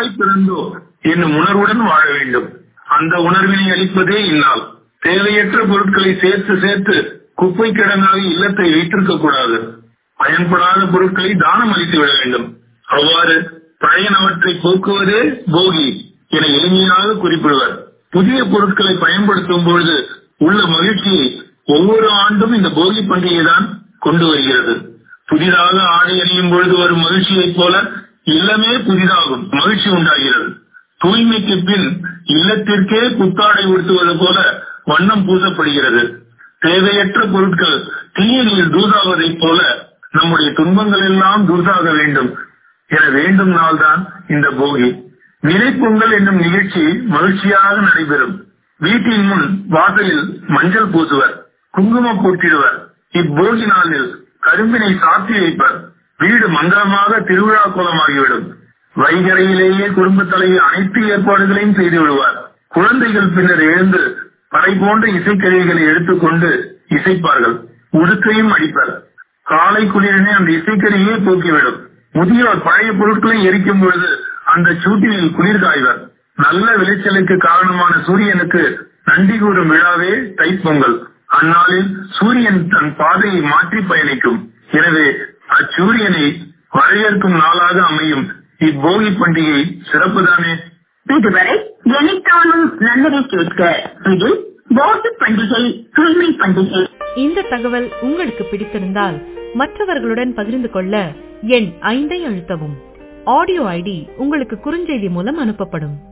புதிதாய் பிறந்தோ என்னும் உணர்வுடன் வாழ வேண்டும் அந்த உணர்வினை அளிப்பதே இந்நாள் தேவையற்ற பொருட்களை சேர்த்து சேர்த்து குப்பை கிடங்காக இல்லத்தை வைத்திருக்க கூடாது பயன்படாத பொருட்களை தானம் அளித்து விட வேண்டும் அவ்வாறு பழையனவற்றை போக்குவதே போகி என எளிமையாக குறிப்பிடுவர் புதிய பொருட்களை பயன்படுத்தும் பொழுது உள்ள மகிழ்ச்சியை ஒவ்வொரு ஆண்டும் இந்த போகி பண்டிகை தான் கொண்டு வருகிறது புதிதாக ஆடை அணியும் பொழுது வரும் மகிழ்ச்சியைப் போல இல்லமே புதிதாகும் மகிழ்ச்சி உண்டாகிறது தூய்மைக்கு பின் இல்லத்திற்கே புத்தாடை உடுத்துவது போல வண்ணம் பூசப்படுகிறது தேவையற்ற பொருட்கள் தீய நீர் தூதாவதைப் போல நம்முடைய துன்பங்கள் எல்லாம் தூதாக வேண்டும் என வேண்டும் நாள்தான் இந்த போகி நிலைப்பொங்கல் என்னும் நிகழ்ச்சி மகிழ்ச்சியாக நடைபெறும் வீட்டின் முன் வாசலில் மஞ்சள் பூசுவர் குங்குமம் போட்டிடுவர் இப்போகி நாளில் கரும்பினை சாத்தி வைப்பர் வீடு மங்களமாக திருவிழா கோலமாகிவிடும் வைகரையிலேயே குடும்ப தலைவர் அனைத்து ஏற்பாடுகளையும் செய்து விடுவார் குழந்தைகள் பின்னர் எழுந்து படை போன்ற இசைக்கருவிகளை எடுத்துக்கொண்டு இசைப்பார்கள் உடுக்கையும் அடிப்பர் காலை குளிரினை அந்த இசைக்கருவியே போக்கிவிடும் முதியோர் பழைய பொருட்களை எரிக்கும் பொழுது அந்த சூட்டினில் குளிர் காய்வர் நல்ல விளைச்சலுக்கு காரணமான சூரியனுக்கு நன்றி கூறும் விழாவே தைப்பொங்கல் அந்நாளில் சூரியன் தன் பாதையை மாற்றி பயணிக்கும் எனவே அச்சூரியனை வரவேற்கும் நாளாக அமையும் இப்போகி பண்டிகை சிறப்புதானே இதுவரை எனைத்தானும் நல்லதை கேட்க இது போகி பண்டிகை தூய்மை பண்டிகை இந்த தகவல் உங்களுக்கு பிடித்திருந்தால் மற்றவர்களுடன் பகிர்ந்து கொள்ள எண் ஐந்தை அழுத்தவும் ஆடியோ ஐடி உங்களுக்கு குறுஞ்செய்தி மூலம் அனுப்பப்படும்